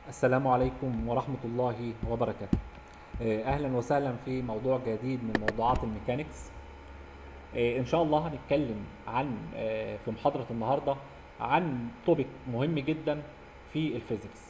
السلام عليكم ورحمة الله وبركاته آه، أهلا وسهلا في موضوع جديد من موضوعات الميكانيكس آه، إن شاء الله هنتكلم عن آه، في محاضرة النهاردة عن توبيك مهم جدا في الفيزيكس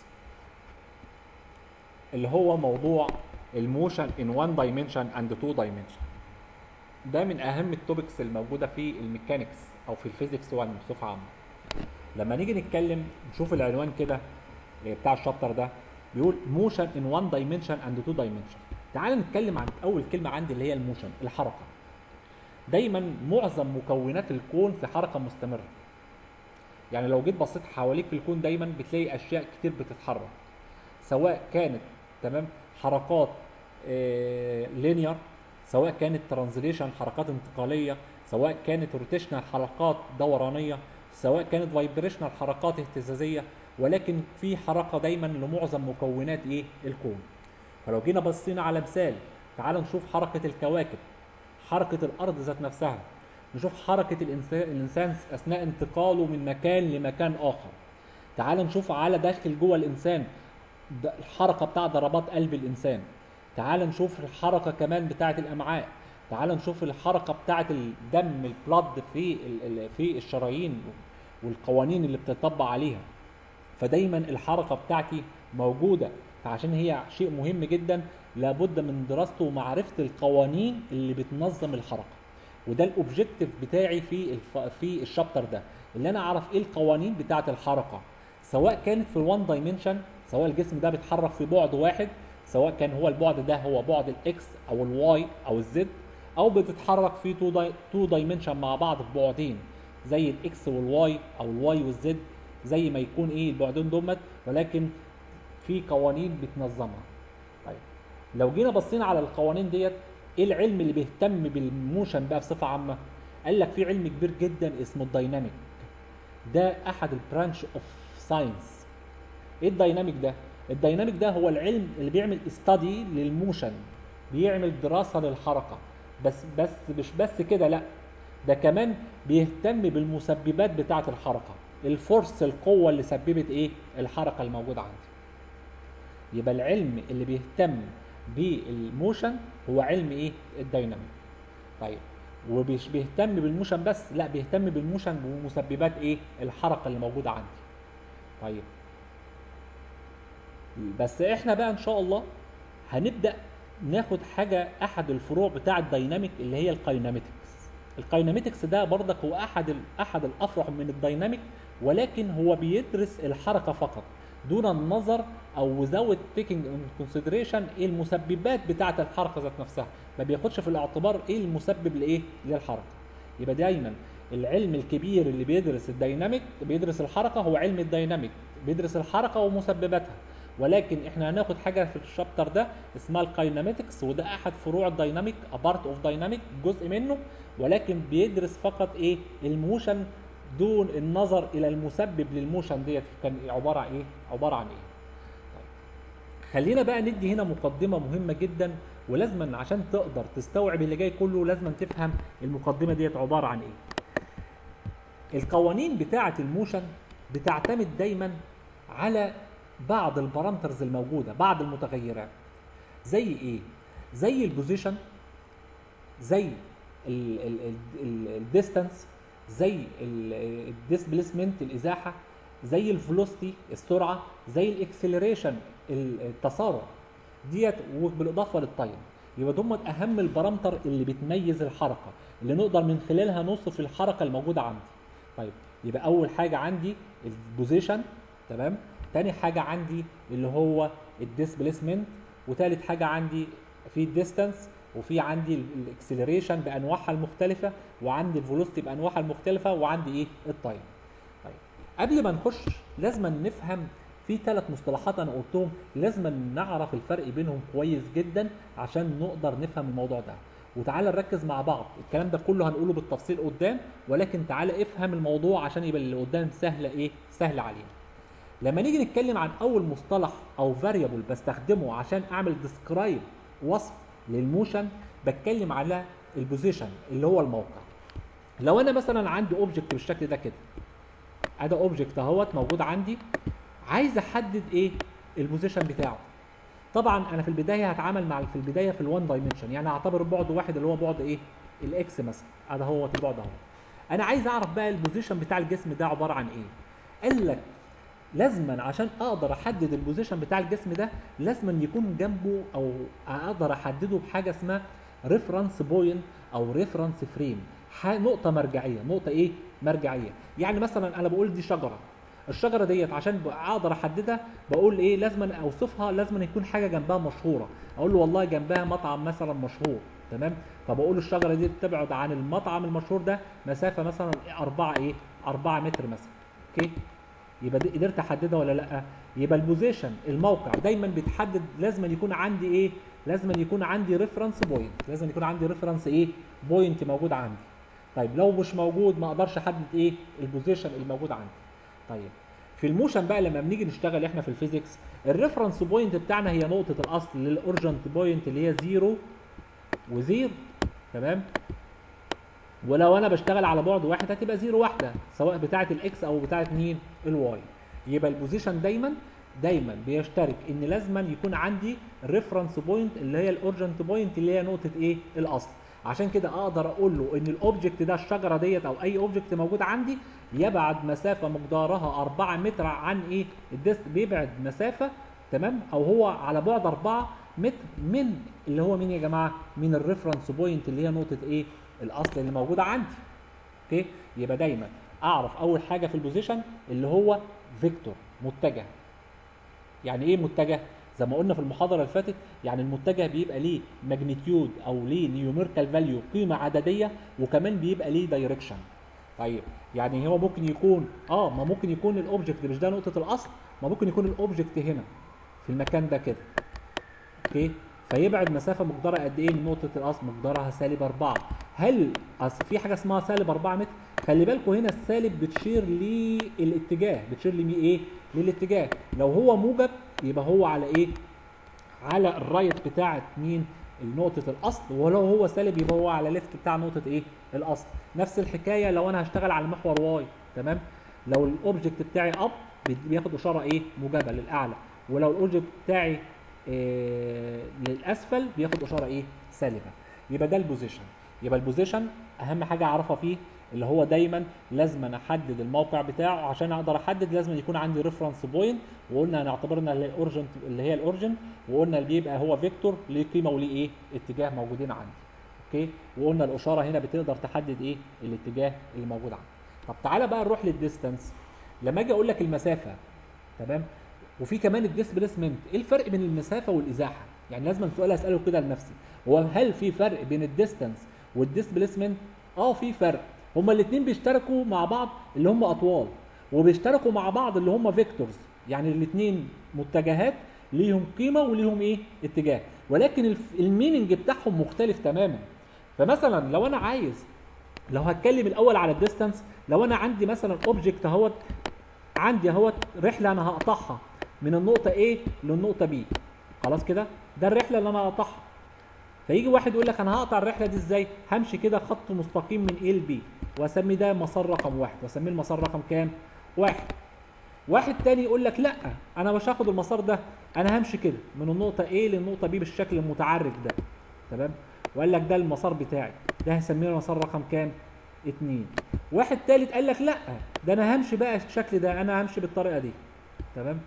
اللي هو موضوع الموشن in one dimension and two dimension ده من أهم التوبكس الموجودة في الميكانيكس أو في الفيزيكس 1 بصفة عامة لما نيجي نتكلم نشوف العنوان كده آه، بتاع الشابتر ده بيقول موشن ان وان دايمنشن اند تو دايمنشن تعال نتكلم عن اول كلمه عندي اللي هي الموشن الحركه دايما معظم مكونات الكون في حركه مستمره يعني لو جيت بصيت حواليك في الكون دايما بتلاقي اشياء كتير بتتحرك سواء كانت تمام حركات لينير سواء كانت ترانزليشن حركات انتقاليه سواء كانت روتيشنال حركات دورانيه سواء كانت فايبريشنال حركات اهتزازيه ولكن في حركه دايما لمعظم مكونات ايه الكون فلو جينا بصينا على مثال تعال نشوف حركه الكواكب حركه الارض ذات نفسها نشوف حركه الانسان الانسان اثناء انتقاله من مكان لمكان اخر تعال نشوف على داخل جوه الانسان د- الحركه بتاع ضربات قلب الانسان تعال نشوف الحركه كمان بتاعه الامعاء تعال نشوف الحركه بتاعه الدم البلد في ال- ال- في الشرايين والقوانين اللي بتطبق عليها فدايما الحركه بتاعتي موجوده فعشان هي شيء مهم جدا لابد من دراسته ومعرفه القوانين اللي بتنظم الحركه وده الاوبجيكتيف بتاعي في الف... في الشابتر ده اللي انا اعرف ايه القوانين بتاعه الحركه سواء كانت في الوان دايمنشن سواء الجسم ده بيتحرك في بعد واحد سواء كان هو البعد ده هو بعد الاكس او الواي او الزد او بتتحرك في تو داي... تو دايمنشن مع بعض في بعدين زي الاكس والواي او الواي والزد زي ما يكون ايه البعدين دمت ولكن في قوانين بتنظمها طيب لو جينا بصينا على القوانين ديت ايه العلم اللي بيهتم بالموشن بقى بصفه عامه قال لك في علم كبير جدا اسمه الدايناميك ده احد البرانش اوف ساينس ايه الدايناميك ده الدايناميك ده هو العلم اللي بيعمل استادي للموشن بيعمل دراسه للحركه بس بس مش بس كده لا ده كمان بيهتم بالمسببات بتاعه الحركه الفورس القوه اللي سببت ايه الحركه الموجوده عندي يبقى العلم اللي بيهتم بالموشن هو علم ايه الديناميك طيب ومش بيهتم بالموشن بس لا بيهتم بالموشن بمسببات ايه الحركه اللي موجوده عندي طيب بس احنا بقى ان شاء الله هنبدا ناخد حاجه احد الفروع بتاع الديناميك اللي هي الكايناميتكس الكايناميتكس ده برضك هو احد ال- احد الافرع من الديناميك ولكن هو بيدرس الحركه فقط دون النظر او without taking in consideration ايه المسببات بتاعه الحركه ذات نفسها ما بياخدش في الاعتبار ايه المسبب لايه للحركه يبقى دايما العلم الكبير اللي بيدرس الديناميك بيدرس الحركه هو علم الديناميك بيدرس الحركه ومسبباتها ولكن احنا هناخد حاجه في الشابتر ده اسمها الكايناميتكس وده احد فروع الديناميك ابارت اوف دايناميك جزء منه ولكن بيدرس فقط ايه الموشن دون النظر الى المسبب للموشن ديت كان عباره عن ايه عباره عن ايه طيب. خلينا بقى ندي هنا مقدمه مهمه جدا ولازما عشان تقدر تستوعب اللي جاي كله لازما تفهم المقدمه ديت عباره عن ايه القوانين بتاعه الموشن بتعتمد دايما على بعض البارامترز الموجوده بعض المتغيرات زي ايه زي البوزيشن زي الديستانس زي الديسبليسمنت الازاحه زي الفلوستي السرعه زي الاكسلريشن التسارع ديت وبالاضافه للتايم يبقى دول اهم البارامتر اللي بتميز الحركه اللي نقدر من خلالها نوصف الحركه الموجوده عندي طيب يبقى اول حاجه عندي البوزيشن تمام تاني حاجه عندي اللي هو الديسبليسمنت وتالت حاجه عندي في الديستانس وفي عندي الاكسلريشن بانواعها المختلفه وعندي الفيلوسيتي بانواعها المختلفه وعندي ايه التايم طيب قبل ما نخش لازم نفهم في ثلاث مصطلحات انا قلتهم لازم نعرف الفرق بينهم كويس جدا عشان نقدر نفهم الموضوع ده وتعالى نركز مع بعض الكلام ده كله هنقوله بالتفصيل قدام ولكن تعالى افهم الموضوع عشان يبقى اللي قدام سهل ايه سهل علينا لما نيجي نتكلم عن اول مصطلح او فاريبل بستخدمه عشان اعمل ديسكرايب وصف للموشن بتكلم على البوزيشن اللي هو الموقع لو انا مثلا عندي اوبجكت بالشكل ده كده ادي اوبجكت اهوت موجود عندي عايز احدد ايه البوزيشن بتاعه طبعا انا في البدايه هتعامل مع في البدايه في الوان دايمنشن يعني هعتبر بعد واحد اللي هو بعد ايه الاكس مثلا هذا هو البعد اهو انا عايز اعرف بقى البوزيشن بتاع الجسم ده عباره عن ايه قال لك لازما عشان اقدر احدد البوزيشن بتاع الجسم ده لازما يكون جنبه او اقدر احدده بحاجه اسمها ريفرنس بوينت او ريفرنس فريم نقطه مرجعيه نقطه ايه مرجعيه يعني مثلا انا بقول دي شجره الشجره ديت عشان اقدر احددها بقول ايه لازم اوصفها لازم يكون حاجه جنبها مشهوره اقول له والله جنبها مطعم مثلا مشهور تمام فبقول له الشجره دي تبعد عن المطعم المشهور ده مسافه مثلا 4 ايه 4 متر مثلا اوكي يبقى دي قدرت احددها ولا لا يبقى البوزيشن الموقع دايما بيتحدد لازم يكون عندي ايه لازم يكون عندي ريفرنس بوينت لازم يكون عندي ريفرنس ايه بوينت موجود عندي طيب لو مش موجود ما اقدرش احدد ايه البوزيشن الموجود عندي طيب في الموشن بقى لما بنيجي نشتغل احنا في الفيزيكس الريفرنس بوينت بتاعنا هي نقطه الاصل للاورجنت بوينت اللي هي 0 و0 تمام ولو انا بشتغل على بعد واحد هتبقى زيرو واحده سواء بتاعه الاكس او بتاعه مين الواي يبقى البوزيشن دايما دايما بيشترك ان لازما يكون عندي ريفرنس بوينت اللي هي الاورجنت بوينت اللي هي نقطه ايه الاصل عشان كده اقدر اقول له ان الاوبجكت ده الشجره ديت او اي اوبجكت موجود عندي يبعد مسافه مقدارها 4 متر عن ايه الديسك بيبعد مسافه تمام او هو على بعد 4 متر من اللي هو مين يا جماعه من الريفرنس بوينت اللي هي نقطه ايه الاصل اللي موجوده عندي اوكي يبقى دايما اعرف اول حاجه في البوزيشن اللي هو فيكتور متجه يعني ايه متجه زي ما قلنا في المحاضره اللي فاتت يعني المتجه بيبقى ليه ماجنتيود او ليه نيوميريكال فاليو قيمه عدديه وكمان بيبقى ليه دايركشن طيب يعني هو ممكن يكون اه ما ممكن يكون الاوبجكت مش ده نقطه الاصل ما ممكن يكون الاوبجكت هنا في المكان ده كده اوكي فيبعد مسافه مقدارها قد ايه من نقطه الاصل مقدارها سالب 4 هل اصل في حاجه اسمها سالب 4 متر خلي بالكم هنا السالب بتشير للاتجاه بتشير لمي ايه للاتجاه لو هو موجب يبقى هو على ايه على الرايت بتاعه مين نقطة الأصل ولو هو سالب يبقى هو على ليفت بتاع نقطة إيه؟ الأصل. نفس الحكاية لو أنا هشتغل على محور واي تمام؟ لو الأوبجكت بتاعي أب بياخد إشارة إيه؟ موجبة للأعلى، ولو الأوبجكت بتاعي إيه للأسفل بياخد إشارة إيه؟ سالبة. يبقى ده البوزيشن. يبقى البوزيشن أهم حاجة أعرفها فيه اللي هو دايما لازم أنا احدد الموقع بتاعه عشان اقدر احدد لازم يكون عندي ريفرنس بوينت وقلنا هنعتبرنا اللي الاورجن اللي هي الاورجن وقلنا اللي بيبقى هو فيكتور ليه قيمه وليه ايه اتجاه موجودين عندي اوكي وقلنا الاشاره هنا بتقدر تحدد ايه الاتجاه اللي موجود عندي طب تعالى بقى نروح للديستانس لما اجي اقول لك المسافه تمام وفي كمان الديسبيسمنت ايه الفرق بين المسافه والازاحه يعني لازم سؤال اساله كده لنفسي هو هل في فرق بين الديستانس والديسبيسمنت اه في فرق هما الاثنين بيشتركوا مع بعض اللي هم اطوال وبيشتركوا مع بعض اللي هم فيكتورز يعني الاثنين متجهات ليهم قيمه وليهم ايه اتجاه ولكن الميننج بتاعهم مختلف تماما فمثلا لو انا عايز لو هتكلم الاول على الديستانس لو انا عندي مثلا اوبجكت اهوت عندي اهوت رحله انا هقطعها من النقطه A للنقطه B خلاص كده ده الرحله اللي انا هقطعها فيجي واحد يقول لك انا هقطع الرحله دي ازاي همشي كده خط مستقيم من A ل B واسمي ده مسار رقم واحد واسميه المسار رقم كام واحد واحد تاني يقول لك لا انا مش هاخد المسار ده انا همشي كده من النقطه A للنقطه B بالشكل المتعرج ده تمام وقال لك ده المسار بتاعي ده هسميه مسار رقم كام اتنين واحد تالت قال لك لا ده انا همشي بقى الشكل ده انا همشي بالطريقه دي تمام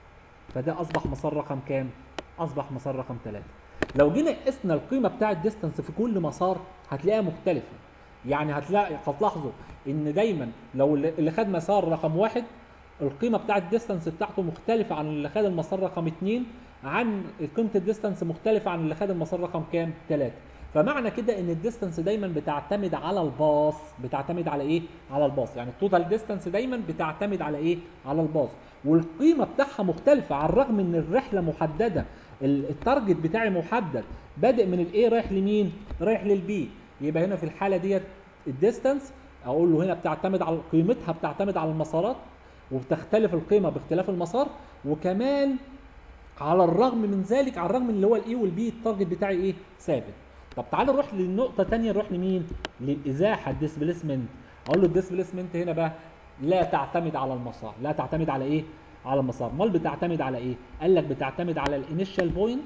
فده اصبح مسار رقم كام اصبح مسار رقم ثلاثة لو جينا قسنا القيمه بتاعه الديستانس في كل مسار هتلاقيها مختلفه يعني هتلاقي هتلاحظوا ان دايما لو اللي خد مسار رقم واحد القيمه بتاعه الديستانس بتاعته مختلفه عن اللي خد المسار رقم اثنين عن قيمه الديستانس مختلفه عن اللي خد المسار رقم كام؟ ثلاثة فمعنى كده ان الديستانس دايما بتعتمد على الباص بتعتمد على ايه على الباص يعني التوتال ديستانس دايما بتعتمد على ايه على الباص والقيمه بتاعها مختلفه على الرغم ان الرحله محدده التارجت بتاعي محدد بادئ من الاي رايح لمين رايح للبي يبقى هنا في الحاله ديت الديستانس اقول له هنا بتعتمد على قيمتها بتعتمد على المسارات وبتختلف القيمه باختلاف المسار وكمان على الرغم من ذلك على الرغم من اللي هو الاي والبي التارجت بتاعي ايه ثابت طب تعال نروح للنقطه ثانيه نروح لمين للازاحه الديسبيسمنت اقول له الديسبيسمنت هنا بقى لا تعتمد على المسار لا تعتمد على ايه على المسار امال بتعتمد على ايه قال لك بتعتمد على الانيشال بوينت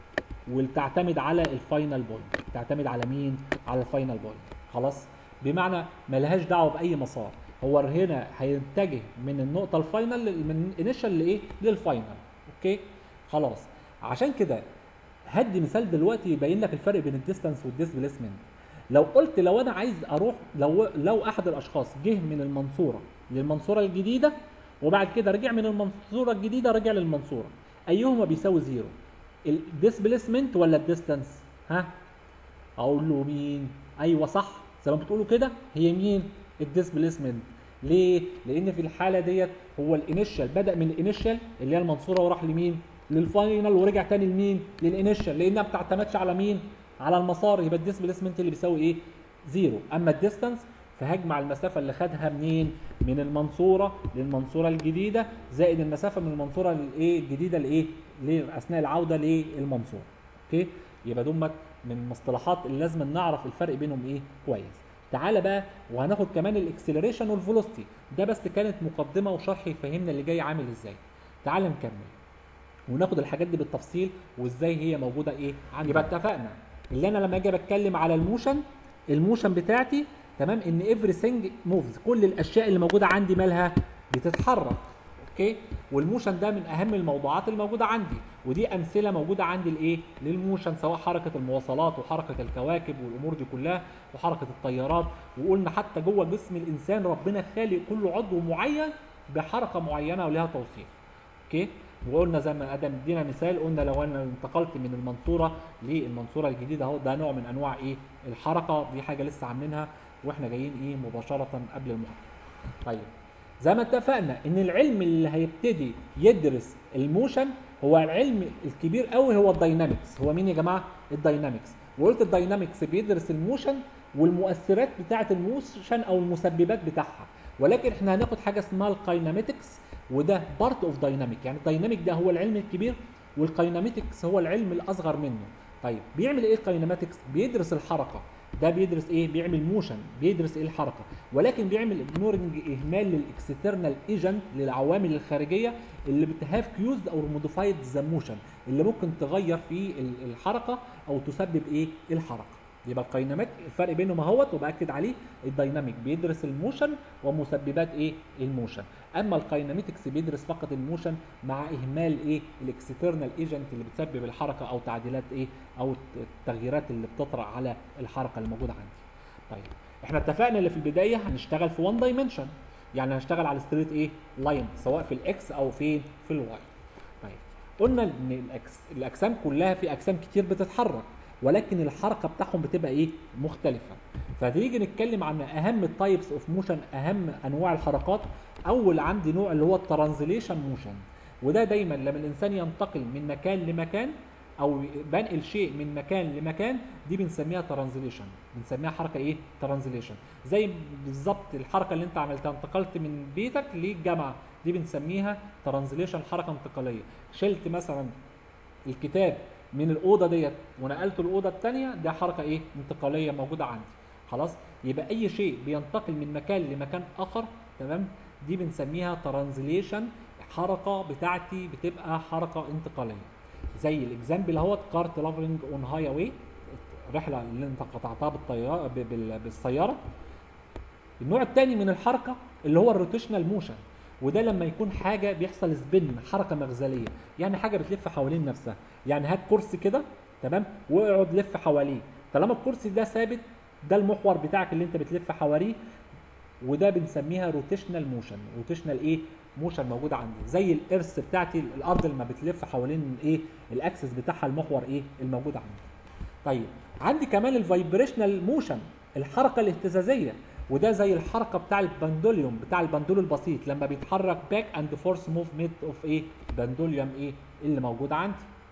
وتعتمد على الفاينل بوينت تعتمد على مين على الفاينل بوينت خلاص بمعنى ملهاش دعوه باي مسار هو هنا هيتجه من النقطه الفاينل من الانيشال لايه للفاينل اوكي خلاص عشان كده هدي مثال دلوقتي يبين لك الفرق بين الديستانس والديسبيسمنت لو قلت لو انا عايز اروح لو لو احد الاشخاص جه من المنصوره للمنصوره الجديده وبعد كده رجع من المنصوره الجديده رجع للمنصوره ايهما بيساوي زيرو الديسبيسمنت ولا الديستانس ها اقول له مين ايوه صح زي ما بتقولوا كده هي مين الديسبيسمنت ليه لان في الحاله ديت هو الانيشال بدا من الانيشال اللي هي المنصوره وراح لمين للفاينل ورجع تاني لمين للانيشال لانها ما بتعتمدش على مين على المسار يبقى الديسبيسمنت اللي بيساوي ايه زيرو اما الديستانس فهجمع المسافة اللي خدها منين؟ من المنصورة للمنصورة الجديدة زائد المسافة من المنصورة للايه الجديدة لايه؟ اثناء العودة للمنصورة. اوكي؟ يبقى دمت من المصطلحات اللي لازم نعرف الفرق بينهم ايه؟ كويس. تعالى بقى وهناخد كمان الاكسلريشن والفيلوسيتي ده بس كانت مقدمة وشرح يفهمنا اللي جاي عامل ازاي. تعال نكمل. وناخد الحاجات دي بالتفصيل وازاي هي موجودة ايه؟ عندي. يبقى اتفقنا اللي انا لما اجي بتكلم على الموشن الموشن بتاعتي تمام ان everything موفز كل الاشياء اللي موجوده عندي مالها بتتحرك اوكي والموشن ده من اهم الموضوعات الموجوده عندي ودي امثله موجوده عندي لايه للموشن سواء حركه المواصلات وحركه الكواكب والامور دي كلها وحركه الطيارات وقلنا حتى جوه جسم الانسان ربنا خالق كل عضو معين بحركه معينه ولها توصيف اوكي وقلنا زي ما ادم ادينا مثال قلنا لو انا انتقلت من المنصوره للمنصوره الجديده اهو ده نوع من انواع ايه الحركه دي حاجه لسه عاملينها واحنا جايين ايه مباشره قبل المحاضره. طيب زي ما اتفقنا ان العلم اللي هيبتدي يدرس الموشن هو العلم الكبير قوي هو الداينامكس هو مين يا جماعه الداينامكس وقلت الداينامكس بيدرس الموشن والمؤثرات بتاعه الموشن او المسببات بتاعها ولكن احنا هناخد حاجه اسمها الكايناميتكس وده بارت اوف دايناميك يعني الدايناميك ده هو العلم الكبير والكايناميتكس هو العلم الاصغر منه طيب بيعمل ايه الكايناميتكس بيدرس الحركه ده بيدرس ايه بيعمل موشن بيدرس ايه الحركه ولكن بيعمل اجنورنج اهمال للاكسترنال ايجنت للعوامل الخارجيه اللي بتهاف كيوزد او موديفايد ذا موشن اللي ممكن تغير في الحركه او تسبب ايه الحركه يبقى الكايناميك الفرق بينهم اهوت وباكد عليه الدايناميك بيدرس الموشن ومسببات ايه الموشن اما الكايناميتكس بيدرس فقط الموشن مع اهمال ايه الاكسترنال ايجنت اللي بتسبب الحركه او تعديلات ايه او التغييرات اللي بتطرا على الحركه اللي موجوده عندي طيب احنا اتفقنا اللي في البدايه هنشتغل في 1 دايمنشن يعني هنشتغل على ستريت ايه لاين سواء في الاكس او في في الواي طيب قلنا ان الأكس الاجسام كلها في اجسام كتير بتتحرك ولكن الحركه بتاعهم بتبقى ايه مختلفه فتيجي نتكلم عن اهم التايبس اوف موشن اهم انواع الحركات اول عندي نوع اللي هو الترانزليشن موشن وده دايما لما الانسان ينتقل من مكان لمكان او بنقل شيء من مكان لمكان دي بنسميها ترانزليشن بنسميها حركه ايه ترانزليشن زي بالظبط الحركه اللي انت عملتها انتقلت من بيتك للجامعه دي بنسميها ترانزليشن حركه انتقاليه شلت مثلا الكتاب من الاوضه ديت ونقلته الاوضه الثانيه ده حركه ايه انتقاليه موجوده عندي خلاص يبقى اي شيء بينتقل من مكان لمكان اخر تمام دي بنسميها ترانزليشن حركه بتاعتي بتبقى حركه انتقاليه زي الاكزامبل اهوت كار ترافلنج اون هاي واي الرحله اللي انت قطعتها بالطياره بالسياره النوع الثاني من الحركه اللي هو الروتيشنال موشن وده لما يكون حاجه بيحصل سبين حركه مغزليه يعني حاجه بتلف حوالين نفسها يعني هات كرسي كده تمام واقعد لف حواليه طالما الكرسي ده ثابت ده المحور بتاعك اللي انت بتلف حواليه وده بنسميها روتيشنال موشن روتيشنال ايه موشن موجوده عندي زي الارث بتاعتي الارض لما بتلف حوالين ايه الاكسس بتاعها المحور ايه الموجود عندي طيب عندي كمان الفايبريشنال موشن الحركه الاهتزازيه وده زي الحركه بتاع البندوليوم بتاع البندول البسيط لما بيتحرك باك اند فورس موفمنت اوف ايه بندوليوم ايه اللي موجود عندي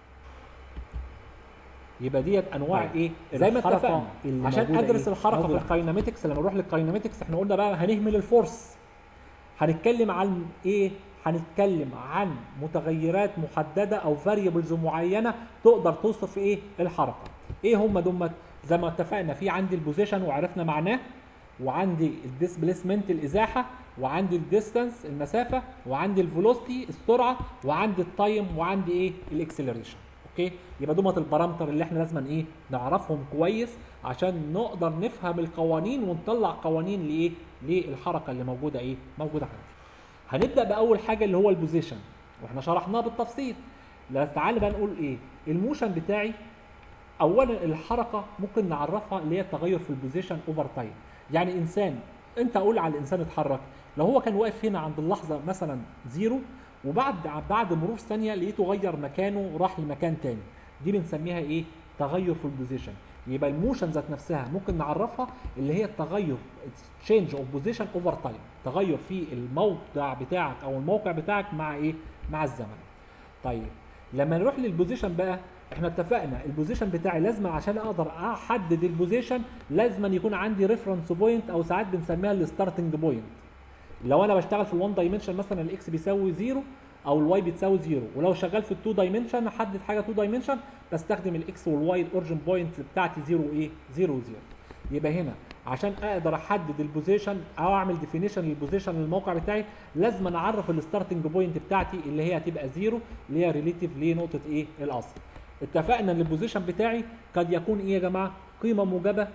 يبقى ديت انواع طيب. ايه زي ما الحركة اتفقنا اللي عشان موجودة ادرس إيه؟ الحركه في موجودة. الكايناميتكس لما نروح للكايناميتكس احنا قلنا بقى هنهمل الفورس هنتكلم عن ايه هنتكلم عن متغيرات محدده او فاريبلز معينه تقدر توصف ايه الحركه ايه هم دول زي ما اتفقنا في عندي البوزيشن وعرفنا معناه وعندي الديسبليسمنت الازاحه وعندي الديستانس المسافه وعندي الفيلوسيتي السرعه وعندي التايم وعندي ايه الاكسلريشن اوكي يبقى دومت البارامتر اللي احنا لازم ايه نعرفهم كويس عشان نقدر نفهم القوانين ونطلع قوانين لايه للحركه اللي موجوده ايه موجوده عندي هنبدا باول حاجه اللي هو البوزيشن واحنا شرحناه بالتفصيل لا تعالى بقى نقول ايه الموشن بتاعي اولا الحركه ممكن نعرفها اللي هي التغير في البوزيشن اوفر تايم يعني انسان انت اقول على الانسان اتحرك لو هو كان واقف هنا عند اللحظه مثلا زيرو وبعد بعد مرور ثانيه لقيته غير مكانه وراح لمكان تاني دي بنسميها ايه تغير في البوزيشن يبقى الموشن ذات نفسها ممكن نعرفها اللي هي التغير تشينج اوف بوزيشن اوفر تايم تغير في الموضع بتاعك او الموقع بتاعك مع ايه مع الزمن طيب لما نروح للبوزيشن بقى احنا اتفقنا البوزيشن بتاعي لازم عشان اقدر احدد البوزيشن لازم يكون عندي ريفرنس بوينت او ساعات بنسميها الستارتنج بوينت لو انا بشتغل في الوان دايمنشن مثلا الاكس بيساوي زيرو او الواي بتساوي زيرو ولو شغال في التو دايمنشن احدد حاجه تو دايمنشن بستخدم الاكس والواي الاورجن بوينت بتاعتي زيرو ايه زيرو زيرو يبقى هنا عشان اقدر احدد البوزيشن او اعمل ديفينيشن للبوزيشن للموقع بتاعي لازم أنا اعرف الستارتنج بوينت بتاعتي اللي هي هتبقى زيرو اللي هي ريليتيف لنقطه ايه الاصل اتفقنا ان البوزيشن بتاعي قد يكون ايه يا جماعه قيمه موجبه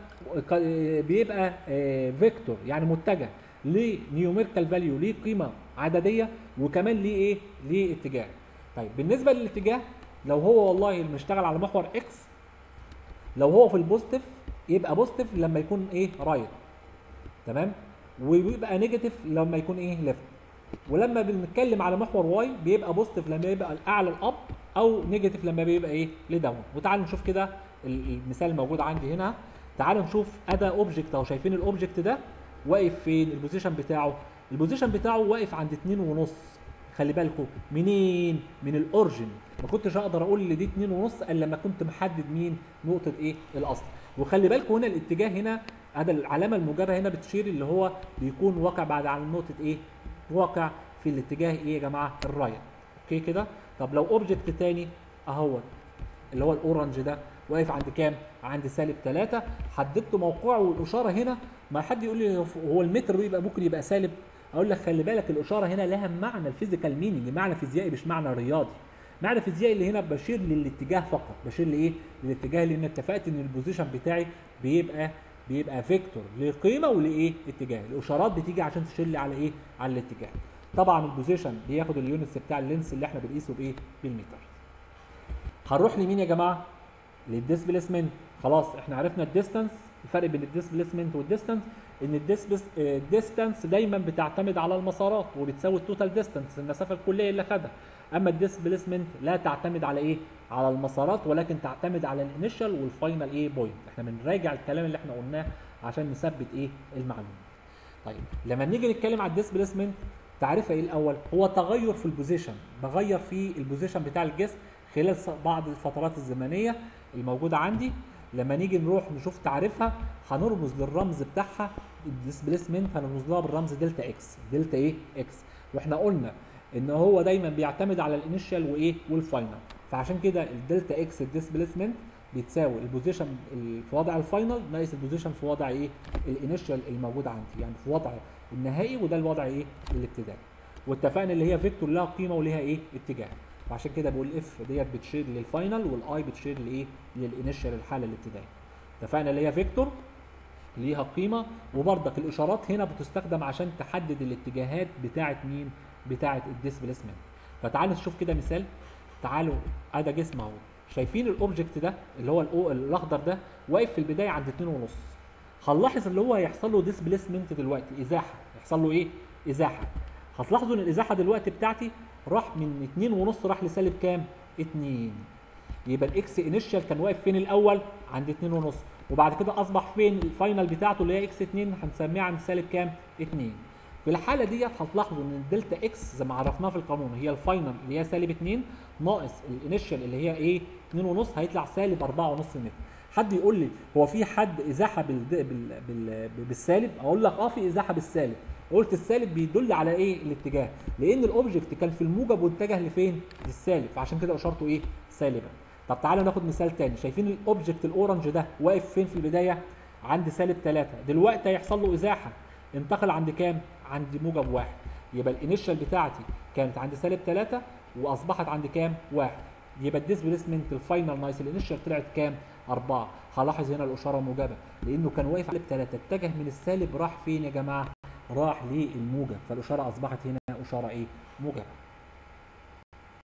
بيبقى فيكتور يعني متجه لنيوميريكال فاليو ليه قيمه عدديه وكمان ليه ايه ليه اتجاه طيب بالنسبه للاتجاه لو هو والله بنشتغل على محور اكس لو هو في البوزيتيف يبقى بوزيتيف لما يكون ايه رايت تمام ويبقى نيجاتيف لما يكون ايه ليفت ولما بنتكلم على محور واي بيبقى بوزيتيف لما يبقى الاعلى الاب او نيجاتيف لما بيبقى ايه لداون وتعالوا نشوف كده المثال الموجود عندي هنا تعالوا نشوف ادى اوبجكت اهو شايفين الاوبجكت ده واقف فين البوزيشن بتاعه البوزيشن بتاعه واقف عند اتنين ونص خلي بالكم منين من الاورجن ما كنتش اقدر اقول ان دي اتنين ونص الا لما كنت محدد مين نقطه ايه الاصل وخلي بالكم هنا الاتجاه هنا هذا العلامه الموجبه هنا بتشير اللي هو بيكون واقع بعد عن نقطه ايه واقع في الاتجاه ايه يا جماعه الرايت اوكي كده طب لو اوبجكت تاني اهوت اللي هو الاورنج ده واقف عند كام؟ عند سالب 3 حددت موقعه والاشاره هنا ما حد يقول لي هو المتر بيبقى ممكن يبقى سالب اقول لك خلي بالك الاشاره هنا لها معنى الفيزيكال مينينج معنى فيزيائي مش معنى رياضي معنى فيزيائي اللي هنا بشير للاتجاه فقط بشير لايه للاتجاه لان اتفقت ان البوزيشن بتاعي بيبقى بيبقى فيكتور لقيمه ولايه اتجاه الاشارات بتيجي عشان تشير لي على ايه على الاتجاه طبعا البوزيشن بياخد اليونتس بتاع اللينس اللي احنا بنقيسه بايه بالمتر هنروح لمين يا جماعه للديسبيسمنت خلاص احنا عرفنا الديستانس الفرق بين الديسبيسمنت والديستانس ان الديستانس دايما بتعتمد على المسارات وبتساوي التوتال ديستانس المسافه الكليه اللي خدها اما الديسبيسمنت لا تعتمد على ايه على المسارات ولكن تعتمد على الانيشال والفاينل ايه بوينت احنا بنراجع الكلام اللي احنا قلناه عشان نثبت ايه المعلومه طيب لما نيجي نتكلم على الديسبيسمنت تعريفها ايه الاول هو تغير في البوزيشن بغير في البوزيشن بتاع الجسم خلال بعض الفترات الزمنيه الموجوده عندي لما نيجي نروح نشوف تعريفها هنرمز للرمز بتاعها الديسبيسمنت هنرمز لها بالرمز دلتا اكس دلتا ايه اكس واحنا قلنا ان هو دايما بيعتمد على الانيشال وايه والفاينل فعشان كده الدلتا اكس الديسبيسمنت بيتساوي البوزيشن في وضع الفاينل ناقص البوزيشن في وضع ايه الانيشال الموجود عندي يعني في وضع النهائي وده الوضع ايه الابتدائي واتفقنا اللي هي فيكتور لها قيمه وليها ايه اتجاه وعشان كده بقول اف ديت بتشير للفاينل والاي بتشير لايه للانيشال الحاله الابتدائيه اتفقنا اللي هي فيكتور ليها قيمه وبرضك الاشارات هنا بتستخدم عشان تحدد الاتجاهات بتاعه مين بتاعه الديسبيسمنت فتعالوا نشوف كده مثال تعالوا ادي جسم اهو شايفين الاوبجكت ده اللي هو الأو الاخضر ده واقف في البدايه عند 2 ونص هنلاحظ اللي هو هيحصل له ديسبيسمنت دلوقتي ازاحه يحصل له ايه ازاحه هتلاحظوا ان الازاحه دلوقتي بتاعتي راح من 2 ونص راح لسالب كام 2 يبقى الاكس انيشال كان واقف فين الاول عند 2 ونص وبعد كده اصبح فين الفاينل بتاعته اللي هي اكس 2 هنسميها عند سالب كام 2 في الحاله ديت هتلاحظوا ان الدلتا اكس زي ما عرفناها في القانون هي الفاينل اللي هي سالب 2 ناقص الانيشال اللي هي ايه 2 ونص هيطلع سالب 4 ونص متر حد يقول لي هو في حد ازاحه بال... بال... بال... بالسالب اقول لك اه في ازاحه بالسالب قلت السالب بيدل على ايه الاتجاه لان الاوبجكت كان في الموجب واتجه لفين للسالب فعشان كده اشارته ايه سالبه طب تعالوا ناخد مثال تاني شايفين الاوبجكت الاورنج ده واقف فين في البدايه عند سالب 3 دلوقتي هيحصل له ازاحه انتقل عند كام عند موجب واحد يبقى الانيشال بتاعتي كانت عند سالب 3 واصبحت عند كام واحد يبقى الديسبيسمنت الفاينل نايس الانيشال طلعت كام 4 هلاحظ هنا الاشاره موجبه لانه كان واقف على 3 اتجه من السالب راح فين يا جماعه راح للموجب فالاشاره اصبحت هنا اشاره ايه موجبه